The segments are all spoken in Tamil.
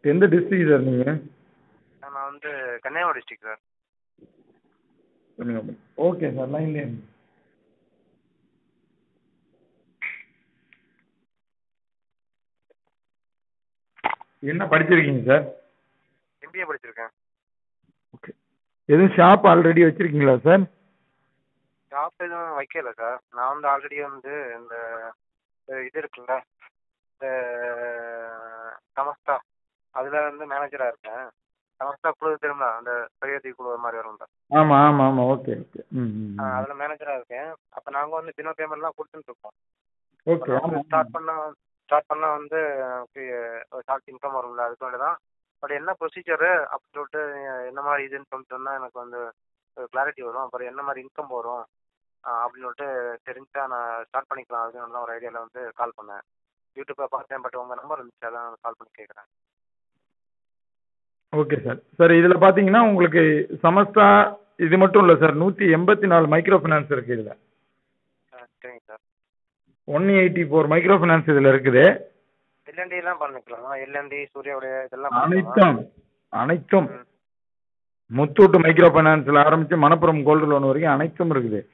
எந்த டிஸ்ட்ரிக்ட் சார் நீங்கள் நான் வந்து Kanniyakumari district sir okay sir லைன்லேயே இருங்க என்ன படிச்சிருக்கீங்க சார் எம்பிஏ படிச்சிருக்கேன் ஓகே எதுவும் ஷாப் ஆல்ரெடி வச்சுருக்கீங்களா சார் ஜாப் எதுவும் வைக்கல சார் நான் வந்து ஆல்ரெடி வந்து இந்த இந்த இது இருக்குல்ல இந்த சமஸ்தா அதில் வந்து மேனேஜராக இருக்கேன் சமஸ்தா குழு திரும்ப அந்த பெரியதி குழு மாதிரி வரும்ல ஆமாம் ஆமாம் ஆமாம் ஓகே ஓகே ம் ம் அதில் மேனேஜராக இருக்கேன் அப்போ நாங்கள் வந்து பினோ பேமெண்ட்லாம் கொடுத்துட்டுருக்கோம் ஓகே ஆமாம் ஸ்டார்ட் பண்ண ஸ்டார்ட் பண்ணால் வந்து நமக்கு ஒரு ஷார்ட் இன்கம் வரும்ல அதுக்கு வேண்டி தான் பட் என்ன ப்ரொசீஜரு அப்படின்னு சொல்லிட்டு என்ன மாதிரி இதுன்னு சொல்லிட்டு சொன்னால் எனக்கு வந்து கிளாரிட்டி வரும் அப்புறம் என்ன மாதிரி இன்கம் வரும் அப்படின்னு சொல்லிட்டு தெரிஞ்சா நான் ஸ்டார்ட் பண்ணிக்கலாம் அப்படின்னு தான் ஒரு ஐடியாவில் வந்து கால் பண்ணேன் யூடியூப்பில் பார்த்தேன் பட் உங்கள் நம்பர் இருந்துச்சு அதான் கால் பண்ணி கேட்குறேன் ஓகே சார் சார் இதில் பார்த்தீங்கன்னா உங்களுக்கு சமஸ்தா இது மட்டும் இல்லை சார் நூற்றி எண்பத்தி நாலு மைக்ரோ ஃபினான்ஸ் இருக்குது இதில் சரிங்க sir one eighty four micro finance இதில் இருக்குது எல்என்டிலாம் பண்ணிக்கலாமா எல்என்டி சூர்யாவுடைய இதெல்லாம் அனைத்தும் அனைத்தும் முத்தூட்டு மைக்ரோ ஃபைனான்ஸில் ஆரம்பித்து மணப்புரம் கோல்டு லோன் வரைக்கும் அனைத்தும் இருக்குது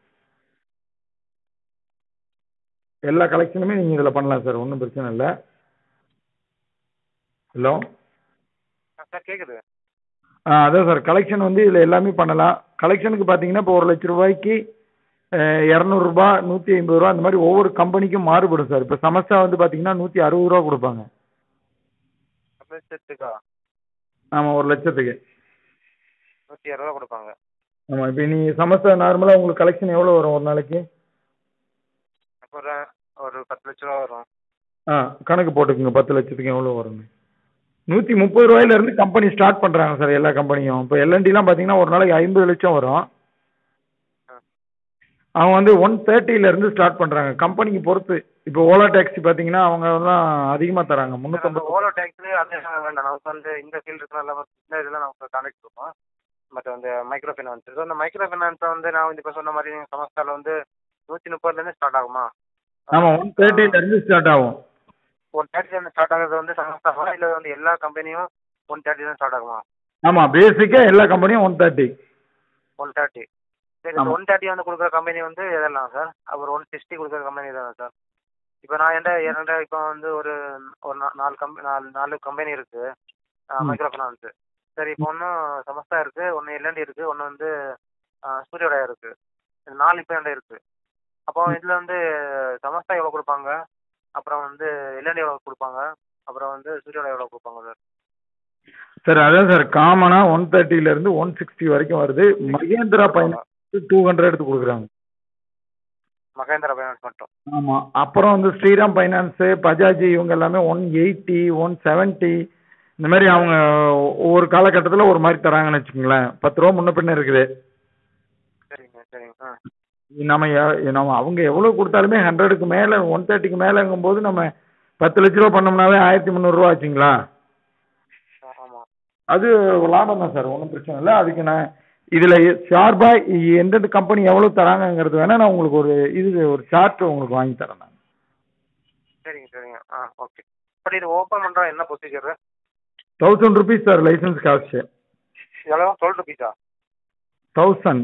எல்லா கலெக்ஷனுமே நீங்கள் இதில் பண்ணலாம் சார் ஒன்றும் பிரச்சனை இல்லை ஹலோ சார் கேட்குது ஆ அதான் சார் கலெக்ஷன் வந்து இதில் எல்லாமே பண்ணலாம் கலெக்ஷனுக்கு பார்த்தீங்கன்னா இப்போ ஒரு லட்ச ரூபாய்க்கு இரநூறுபா நூற்றி ஐம்பது ரூபா அந்த மாதிரி ஒவ்வொரு கம்பெனிக்கும் மாறுபடும் சார் இப்போ சமஸ்தா வந்து பார்த்தீங்கன்னா நூற்றி அறுபது ரூபா கொடுப்பாங்க லட்சத்துக்கா ஆமாம் ஒரு லட்சத்துக்கு நூற்றி அறுபது கொடுப்பாங்க ஆமாம் இப்போ நீங்கள் சமஸ்தா நார்மலாக உங்களுக்கு கலெக்ஷன் எவ்வளோ வரும் ஒரு நாளைக்கு ஒரு ஒரு பத்து லட்ச ரூபா வரும் ஆ கணக்கு போட்டுக்குங்க பத்து லட்சத்துக்கு எவ்வளோ வரும்னு நூற்றி முப்பது ரூபாயிலேருந்து கம்பெனி ஸ்டார்ட் பண்ணுறாங்க சார் எல்லா கம்பெனியும் இப்போ எல்என்டிலாம் பார்த்தீங்கன்னா ஒரு நாளைக்கு ஐம்பது லட்சம் வரும் அவங்க வந்து ஒன் தேர்ட்டிலேருந்து ஸ்டார்ட் பண்ணுறாங்க கம்பெனிக்கு பொறுத்து இப்போ ஓலா டாக்ஸி பார்த்தீங்கன்னா அவங்க தான் அதிகமாக தராங்க நம்ம முந்நூற்றம்பது ஓலோ டேக்ஸி அது வேண்டாம் நமக்கு வந்து இந்த ஃபீல்டு இருக்கிறனால இந்த இதெல்லாம் நமக்கு கான்டாக்ட் இருக்கும் பட் வந்து மைக்ரோ ஃபைனான்ஸ் ஸோ அந்த மைக்ரோ ஃபைனான்ஸை வந்து நான் வந்து இப்போ சொன்ன மாதிரி நீங்கள் சமஸ்தாவில் வந்து நூற்றி முப்பதுலேருந்து ஸ்டார்ட் ஆகுமா ஆமாம் ஒன் தேர்ட்டிலேருந்து ஸ்டார்ட் ஆகும் ஒன் தேர்ட்டிலேருந்து ஸ்டார்ட் ஆகுறது வந்து சமஸ்தாவா இல்லை வந்து எல்லா கம்பெனியும் ஒன் தேர்ட்டிலேருந்து ஸ்டார்ட் ஆகுமா ஆமாம் பேசிக்காக எல்லா கம்பெனியும் ஒன் தேர்ட்டி ஒன் தேர்ட்டி சரி ஆமா. ஒன் தேர்ட்டி வந்து கொடுக்குற கம்பெனி வந்து எதெல்லாம் சார் அப்புறம் ஒன் சிக்ஸ்டி கொடுக்குற கம்பெனி தானே சார் இப்போ நான் என்கிட்ட என்கிட்ட இப்போ வந்து ஒரு ஒரு நா- நாலு கம்பெனி நாலு நாலு கம்பெனி இருக்கு ம். மைக்ரோ ஃபைனான்ஸ் சரி இப்போ ஒன்று சமஸ்தா இருக்கு ஒன்று எல்என்டி இருக்கு ஒன்று வந்து ஆ, சூரியோதயா இருக்கு இந்த நாலு இப்போ என்கிட்ட இருக்கு அப்போ இதில் வந்து சமஸ்தா எவ்வளோ கொடுப்பாங்க அப்புறம் வந்து எல்என்டி எவ்வளோ கொடுப்பாங்க அப்புறம் வந்து சூரியோதயா எவ்வளோ கொடுப்பாங்க சார் சார் அதான் சார் காமனாக ஒன் தேர்ட்டிலேருந்து ஒன் சிக்ஸ்டி வரைக்கும் வருது மகேந்திரா ஃபைனான்ஸ் டூ ஹண்ட்ரட் எடுத்து கொடுக்குறாங்க மகேந்திரா ஃபைனான்ஸ் மட்டும் ஆமாம் அப்புறம் வந்து ஸ்ரீராம் ஃபைனான்ஸு பஜாஜ் இவங்க எல்லாமே ஒன் எயிட்டி ஒன் செவன்ட்டி இந்த மாதிரி அவங்க ஒவ்வொரு காலகட்டத்தில் ஒரு மாதிரி தராங்கன்னு வச்சுக்கோங்களேன் பத்து ரூபா முன்ன பின்ன இருக்குது சரிங்க சரிங்க ஆ நம்ம எ- நம்ம அவங்க எவ்வளோ கொடுத்தாலுமே ஹண்ட்ரடுக்கு மேலே ஒன் தேர்ட்டிக்கு மேலேங்கும்போது நம்ம பத்து லட்ச ரூபா பண்ணோம்னாவே ஆயிரத்தி முந்நூறுரூவா ஆச்சுங்களா ஆமாம் அது லாபம் தான் சார் ஒன்றும் பிரச்சனை இல்லை அதுக்கு நான் இதில் ஷார்ப்பாக எந்தெந்த கம்பெனி எவ்வளோ தராங்கங்கிறது வேணால் நான் உங்களுக்கு ஒரு இது ஒரு சார்ட் உங்களுக்கு வாங்கி தரேன் நான் சரிங்க சரிங்க ஆ ஓகே பட் இது ஓப்பன் பண்ணுறா என்ன procedure thousand rupees sir licence cost எவ்வளோ டுவெல் ருபீஸா தௌசண்ட்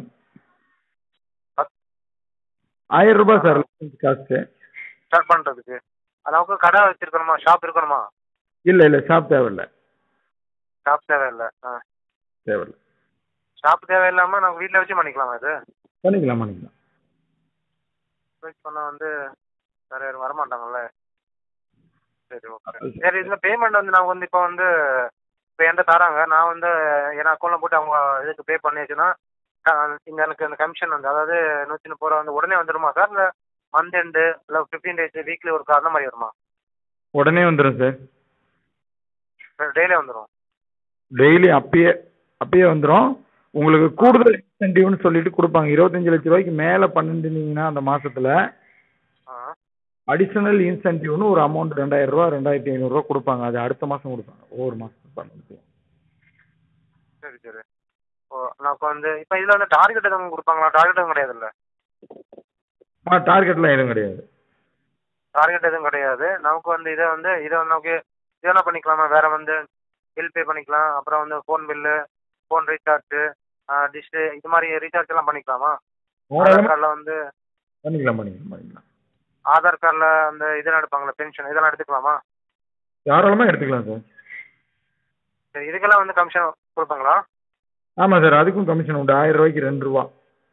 ஆயிரம் ரூபாய் சார் லைசன்ஸ் காஸ்ட்டு ஸ்டார்ட் பண்ணுறதுக்கு அளவுக்கு கடை வச்சிருக்கணுமா ஷாப் இருக்கணுமா இல்லை இல்லை ஷாப் தேவையில்லை ஷாப் தேவையில்லை ஆ தேவையில்லை ஷாப் தேவையில்லாமல் நாங்கள் வீட்டில் வச்சு பண்ணிக்கலாமா இது பண்ணிக்கலாம் பண்ணிக்கலாம் வச்சு பண்ணால் வந்து வேறு யாரும் வரமாட்டாங்கல்ல சரி ஓகே சரி இதில் பேமெண்ட் வந்து நான் வந்து இப்போ வந்து இப்போ என்கிட்ட தராங்க நான் வந்து என் அக்கௌண்ட்டில் போட்டு அவங்க இதுக்கு பே பண்ணியாச்சுன்னா இந்த எனக்கு அந்த கமிஷன் வந்து அதாவது நூற்றி முப்பது ரூபா வந்து உடனே வந்துடுமா சார் இல்லை மந்த் எண்டு இல்லை ஃபிஃப்டீன் டேஸ் வீக்லி ஒரு அந்த மாதிரி வருமா உடனே வந்துடும் சார் டெய்லி வந்துடும் டெய்லி அப்பயே அப்பயே வந்துடும் உங்களுக்கு கூடுதல் இன்சென்டிவ்னு சொல்லிட்டு கொடுப்பாங்க இருபத்தஞ்சு லட்ச ரூபாய்க்கு மேலே பண்ணிருந்தீங்கன்னா அந்த மாசத்துல ஆ அடிஷனல் இன்சென்டிவ்னு ஒரு அமௌண்ட் ரெண்டாயிரம் ரூபா ரெண்டாயிரத்தி ஐநூறுரூவா கொடுப்பாங்க அது அடுத்த மாதம் கொடுப்பாங்க ஒவ்வொரு மாதம் பண்ணுறது சரி சரி ஓ நான் இப்போ வந்து இப்போ இதில் வந்து டார்கெட் எதுவும் கொடுப்பாங்களா டார்கெட் எதுவும் கிடையாதுல்ல ஆ டார்கெட்லாம் எதுவும் கிடையாது டார்கெட் எதுவும் கிடையாது நமக்கு வந்து இதை வந்து இதை வந்து நமக்கு இது என்ன பண்ணிக்கலாமா வேற வந்து பில் பே பண்ணிக்கலாம் அப்புறம் வந்து phone bill phone recharge dish இது மாதிரி ரீசார்ஜ் எல்லாம் பண்ணிக்கலாமா ஆதார் தாராளமாக கார்டில் வந்து பண்ணிக்கலாம் பண்ணிக்கலாம் பண்ணிக்கலாம் ஆதார் கார்டில் அந்த இதெல்லாம் எடுப்பாங்களே பென்ஷன் இதெல்லாம் எடுத்துக்கலாமா தாராளமாக எடுத்துக்கலாம் சார் சரி இதுக்கெல்லாம் வந்து கமிஷன் கொடுப்பாங்களா ஆமாம் சார் அதுக்கும் கமிஷன் உண்டு ஆயிரம் ரூபாய்க்கு ரெண்டு ரூபா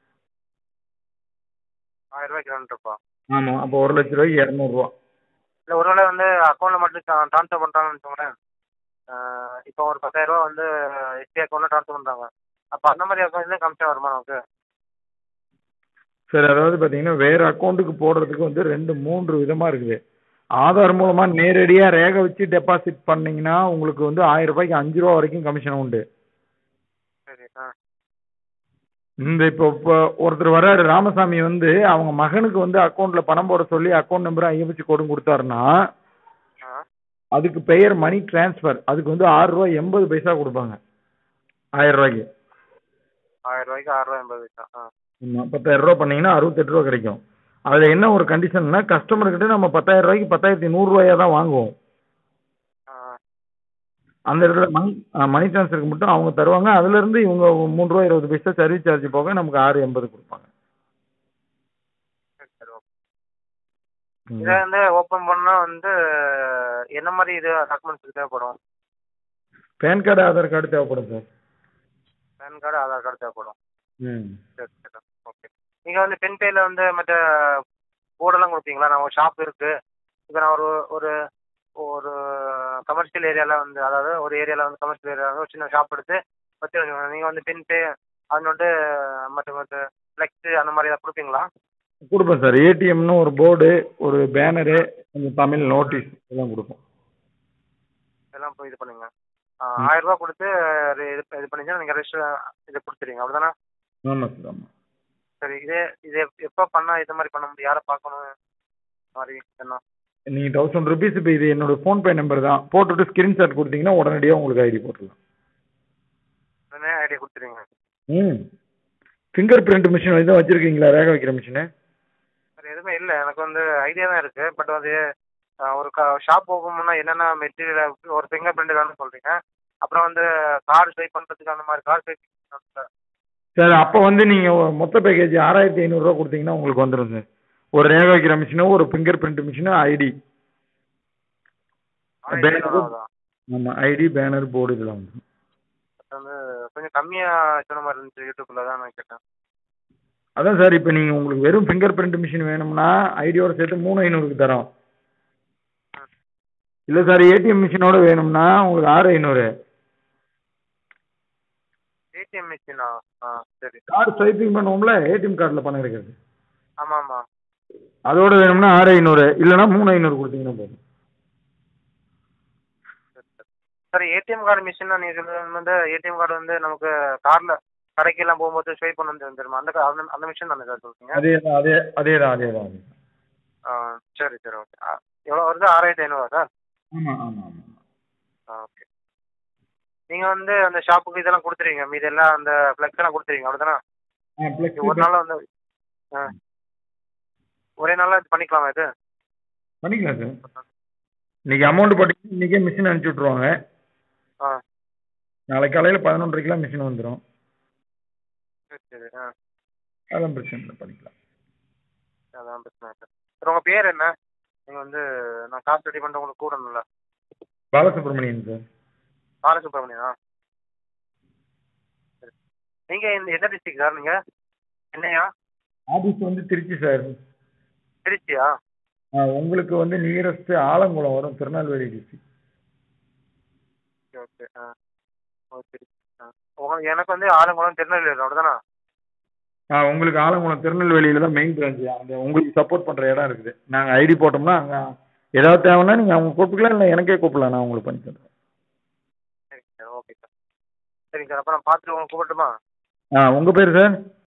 ஆயிரம் ரூபாய்க்கு ரெண்டு ரூபா ஆமாம் அப்போ ஒரு லட்ச ரூபாய்க்கு இரநூறுவா இல்லை ஒருவேளை வந்து அக்கௌண்ட்டில் மட்டும் ட்ரான்ஸ்ஃபர் பண்ணுறாங்கன்னு வச்சுக்கோங்களேன் இப்போ ஒரு பத்தாயிரம் ரூபா வந்து எஸ்பி அக்கௌண்ட்டில் ட்ரான்ஸ்ஃபர் பண்ணுறாங்க அப்போ அந்த மாதிரி அக்கௌண்ட்லேயே கமிஷன் வருமா நமக்கு சார் அதாவது பார்த்தீங்கன்னா வேறு அக்கௌண்ட்டுக்கு போடுறதுக்கு வந்து ரெண்டு மூன்று விதமாக இருக்குது ஆதார் மூலமாக நேரடியாக ரேகை வச்சு டெபாசிட் பண்ணீங்கன்னா உங்களுக்கு வந்து ஆயிரம் ரூபாய்க்கு அஞ்சு ரூபா வரைக்கும் கமிஷன் உண்டு சரி ஆ இந்த இப்போ இப்போ ஒருத்தர் வர்றாரு ராமசாமி வந்து அவங்க மகனுக்கு வந்து அக்கௌண்ட்டில் பணம் போட சொல்லி அக்கௌண்ட் நம்பர் ஐஎஃப்எஸ்சி கோடும் கொடுத்தாருன்னா ஆ அதுக்கு பெயர் மணி டிரான்ஸ்ஃபர் அதுக்கு வந்து ஆறு ரூபா எண்பது பைசா கொடுப்பாங்க ஆயிரம் ரூபாய்க்கு ஆயிரம் ரூபாய்க்கு ஆறு ரூபா எண்பது பைசா ஆ ஆமாம் பத்தாயிரம் ரூபா பண்ணீங்கன்னா அறுபத்தெட்டு ரூபா கிடைக்கும் அதில் என்ன ஒரு கண்டிஷன்னா கஸ்டமர்கிட்ட நம்ம பத்தாயிரம் ரூபாய்க்கு பத்தாயிரத்தி நூறுரூவாயா தான் வாங்குவோம் ஆ அந்த இடத்துல மணி ஆ, மணி டிரான்ஸ்ஃபருக்கு மட்டும் அவங்க தருவாங்க அதுலேருந்து இவங்க மூணு ரூபா இருபது பைசா சர்வீஸ் சார்ஜ் போக நமக்கு ஆறு எண்பது கொடுப்பாங்க சரி சரி ஓகே இதை வந்து ஓப்பன் பண்ணால் வந்து என்ன மாதிரி இது டாக்குமெண்ட்ஸ் தேவைப்படும் பேன் கார்டு ஆதார் கார்டு தேவைப்படும் sir PAN card Aadhaar card தேவைப்படும் ம் சரி சரி ஓகே நீங்கள் வந்து பென் பேயில் வந்து மற்ற போர்டெல்லாம் கொடுப்பீங்களா நான் ஒரு ஷாப் இருக்குது இப்போ நான் ஒரு ஒரு ஒரு கமர்ஷியல் ஏரியாவில் வந்து அதாவது ஒரு ஏரியாவில் வந்து கமர்ஷியல் ஏரியாவில் வந்து ஒரு சின்ன ஷாப் எடுத்து வச்சு நீங்கள் வந்து பென் பே அது வந்து மற்ற மற்ற ஃப்ளெக்ஸு அந்த மாதிரி ஏதாவது கொடுப்பீங்களா கொடுப்போம் சார் ஏடிஎம்னு ஒரு போர்டு ஒரு பேனரு கொஞ்சம் தமிழ் நோட்டீஸ் இதெல்லாம் கொடுப்போம் இதெல்லாம் போய் இது பண்ணுங்க ஆயிரம் ரூபா கொடுத்து இது இது பண்ணிங்கன்னா நீங்கள் ரெஜிஸ்டர் இதை கொடுத்துருவீங்க அப்படிதானே ஆமாம் சார் ஆமாம் சரி இதே இது எப்போ பண்ணால் இது மாதிரி பண்ண முடியும் யாரை பார்க்கணும் இந்த மாதிரி என்ன நீங்கள் தௌசண்ட் ருபீஸ் இப்போ இது என்னோட ஃபோன்பே நம்பர் தான் போட்டுவிட்டு ஸ்க்ரீன்ஷாட் கொடுத்தீங்கன்னா உடனடியாக உங்களுக்கு ஐடி போட்டுடலாம் உடனே ஐடியா கொடுத்துருவீங்க ம் ஃபிங்கர் பிரிண்ட் மிஷின் எதுவும் வச்சுருக்கீங்களா ரேகை வைக்கிற மிஷினு சார் எதுவுமே இல்லை எனக்கு வந்து ஐடியா தான் இருக்குது பட் அது அஹ், ஒரு க ஷாப் ஓப்பன் பண்ணால் என்னென்ன மெட்டீரியல் ஒரு ஃபிங்கர் பிரிண்ட் வேணும்னு சொல்கிறீங்க அப்புறம் வந்து கார்டு ஸ்வைப் பண்ணுறதுக்கு அந்த மாதிரி கார்டு ஸ்வைப் சார் அப்போ வந்து நீங்கள் மொத்த பேக்கேஜ் ஆறாயிரத்தி ஐநூறுரூவா கொடுத்தீங்கன்னா உங்களுக்கு வந்துடும் சார் ஒரு ரேகை வைக்கிற மிஷினு ஒரு ஃபிங்கர் பிரிண்ட் மிஷினு ஐடி ஆமாம் ஐடி பேனர் போர்டு இதெல்லாம் வந்துடும் வந்து கொஞ்சம் கம்மியாக சொன்ன மாதிரி இருந்துச்சு யூடியூப்பில் தான் நான் கேட்டேன் அதான் சார் இப்போ நீங்கள் உங்களுக்கு வெறும் ஃபிங்கர் பிரிண்ட் மிஷின் வேணும்னா ஐடியோட சேர்த்து மூணு ஐநூறுக்கு தரோம் இல்லை சார் ஏடிஎம் மிஷினோட வேணும்னா உங்களுக்கு ஆறு ஐநூறு ஏடிஎம் மிஷினா ஆ சரி கார்டு ஸ்வைப்பிங் பண்ணுவோம்ல ஏடிஎம் கார்டில் பணம் எடுக்கிறது ஆமாம் ஆமாம் அதோட வேணும்னா ஆறு ஐநூறு இல்லைன்னா மூணு ஐநூறு கொடுத்தீங்கன்னா போதும் சார் ஏடிஎம் கார்டு மிஷின் நீங்கள் சொல்றது வந்து ஏடிஎம் கார்டு வந்து நமக்கு காரில் கடைக்கெல்லாம் போகும்போது ஸ்வைப் பண்ண வந்து வந்துருமா அந்த க- அந்த அந்த மிஷின் தானே சார் சொல்றீங்க அதே தான் அதே அதே தான் அதே தான் ஆ சரி சரி ஓகே எவ்வளோ வருது ஆறாயிரத்தி ஐநூறுவா சார் ஆமாம் ஆமாம் ஆமாம் ஆ ஓகே நீங்கள் வந்து அந்த ஷாப்புக்கு இதெல்லாம் கொடுத்துருவீங்க மீதி எல்லாம் அந்த ஃப்ளெக்ஸ் எல்லாம் கொடுத்துருவீங்க அப்படிதானே ஆ ப்ளஸ் ஒரு நாளில் வந்து ஆ ஒரே நாளில் இது பண்ணிக்கலாமா இது பண்ணிக்கலாம் சார் இன்னைக்கு அமௌண்ட் போட்டிங்கன்னா இன்றைக்கே மிஷின் அனுப்பிச்சி விட்ருவாங்க ஆ நாளைக்கு காலையில் பதினொன்றரைக்கெலாம் மிஷின் வந்துடும் சரி சரி ஆ அதெல்லாம் பிரச்சனை இல்லை பண்ணிக்கலாம் அதான் பிரச்சனை சார் சார் உங்கள் பேர் என்ன நீங்கள் வந்து நான் காசு ரெடி பண்ணிட்டு உங்களுக்கு கூடணும்ல பாலசுப்ரமணியன் சார் பாலசுப்ரமணியனா சரி நீங்கள் இந்த எந்த டிஸ்ட்ரிக்ட் சார் நீங்கள் என்னையா ஆஃபீஸ் வந்து திருச்சி சார் திருச்சியா ஆ உங்களுக்கு வந்து நியரஸ்ட்டு ஆலங்குளம் வரும் திருநெல்வேலி டிஸ்ட்ரிக்ட் ஓகே ஓகே ஆ ஓகே ஆ உங்களுக்கு எனக்கு வந்து ஆலங்குளம் திருநெல்வேலி அப்படிதானே ஆ உங்களுக்கு ஆலங்குளம் திருநெல்வேலியில் தான் மெயின் பிரான்ச்சு அந்த உங்களுக்கு சப்போர்ட் பண்ணுற இடம் இருக்குது நாங்கள் ஐடி போட்டோம்னா அங்கே ஏதாவது தேவைன்னா நீங்கள் அவங்க கூப்பிட்டுக்கலாம் இல்லை எனக்கே கூப்பிடலாம் நான் உங்களுக்கு பண்ணி தரேன் சரிங்க சார் ஓகே சார் சரிங்க சார் அப்போ நான் பார்த்துட்டு உங்களுக்கு கூப்பிட்டுமா ஆ உங்கள் பேர் சார்